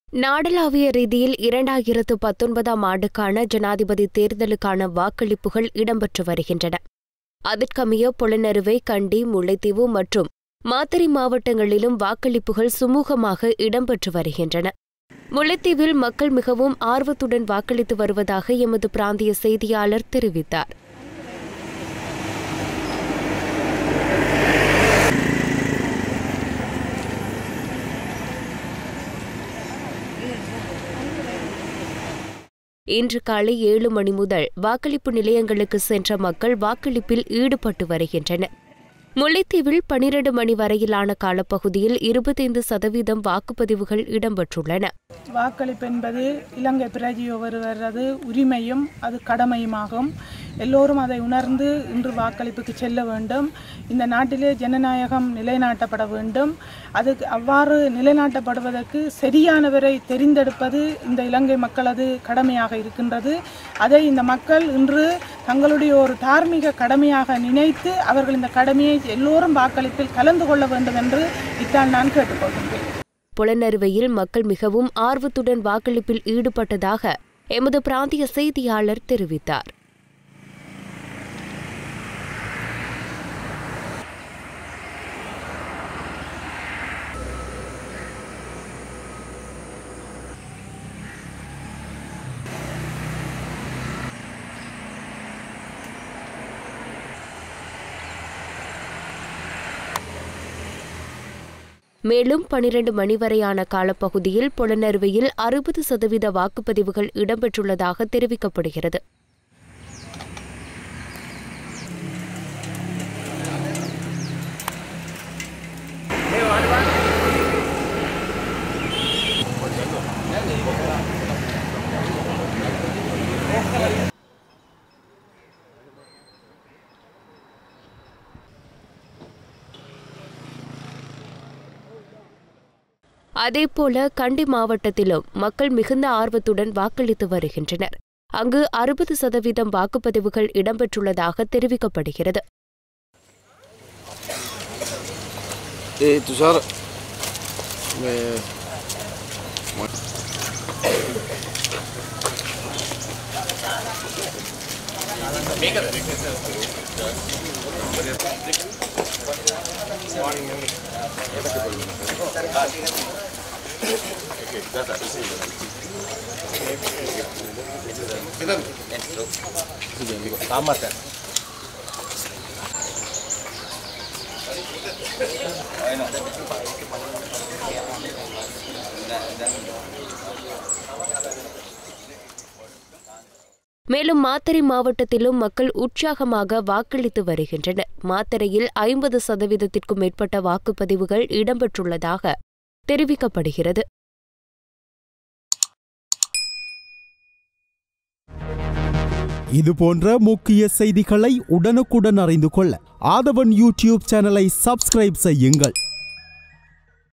நாடளாவிய ரீதியில் இரண்டாயிரத்து பத்தொன்பதாம் ஆண்டுக்கான ஜனாதிபதி தேர்தலுக்கான வாக்களிப்புகள் இடம்பெற்று வருகின்றன அதற்கமைய புலனறுவை கண்டி முல்லைத்தீவு மற்றும் மாத்தறை மாவட்டங்களிலும் வாக்களிப்புகள் சுமூகமாக இடம்பெற்று வருகின்றன முல்லைத்தீவில் மக்கள் மிகவும் ஆர்வத்துடன் வாக்களித்து வருவதாக எமது பிராந்திய செய்தியாளர் தெரிவித்தார் இன்று காலை ஏழு மணி முதல் வாக்களிப்பு நிலையங்களுக்கு சென்ற மக்கள் வாக்களிப்பில் ஈடுபட்டு வருகின்றனர் முல்லைத்தீவில் பனிரண்டு மணி வரையிலான காலப்பகுதியில் இருபத்தைந்து சதவீதம் வாக்குப்பதிவுகள் இடம்பெற்றுள்ளன வாக்களிப்பு என்பது இலங்கை பிரஜை ஒருவரது உரிமையும் அது கடமையுமாகும் எல்லோரும் அதை உணர்ந்து இன்று வாக்களிப்புக்கு செல்ல வேண்டும் இந்த நாட்டிலே ஜனநாயகம் நிலைநாட்டப்பட வேண்டும் அதுக்கு அவ்வாறு நிலைநாட்டப்படுவதற்கு சரியானவரை தெரிந்தெடுப்பது இந்த இலங்கை மக்களது கடமையாக இருக்கின்றது அதை இந்த மக்கள் இன்று தங்களுடைய ஒரு தார்மீக கடமையாக நினைத்து அவர்கள் இந்த கடமையை எல்லோரும் வாக்களிப்பில் கலந்து கொள்ள வேண்டும் என்று இத்தான் நான் கேட்டுக்கொள்கின்றேன் புலனறுவையில் மக்கள் மிகவும் ஆர்வத்துடன் வாக்களிப்பில் ஈடுபட்டதாக எமது பிராந்திய செய்தியாளர் தெரிவித்தார் மேலும் பனிரண்டு மணி வரையான காலப்பகுதியில் புலனறுவையில் அறுபது சதவீத வாக்குப்பதிவுகள் இடம்பெற்றுள்ளதாக தெரிவிக்கப்படுகிறது அதேபோல கண்டி மாவட்டத்திலும் மக்கள் மிகுந்த ஆர்வத்துடன் வாக்களித்து வருகின்றனர் அங்கு அறுபது சதவீதம் வாக்குப்பதிவுகள் இடம்பெற்றுள்ளதாக தெரிவிக்கப்படுகிறது Eh, Tushar, me... மேலும் மாத்தறை மாவட்டத்திலும் மக்கள் உற்சாகமாக வாக்களித்து வருகின்றனர் மாத்தறையில் ஐம்பது சதவீதத்திற்கும் மேற்பட்ட வாக்குப்பதிவுகள் இடம்பெற்றுள்ளதாக தெரிவிக்கப்படுகிறது இது போன்ற முக்கிய செய்திகளை உடனுக்குடன் அறிந்து கொள்ள ஆதவன் யூடியூப் சேனலை சப்ஸ்கிரைப் செய்யுங்கள்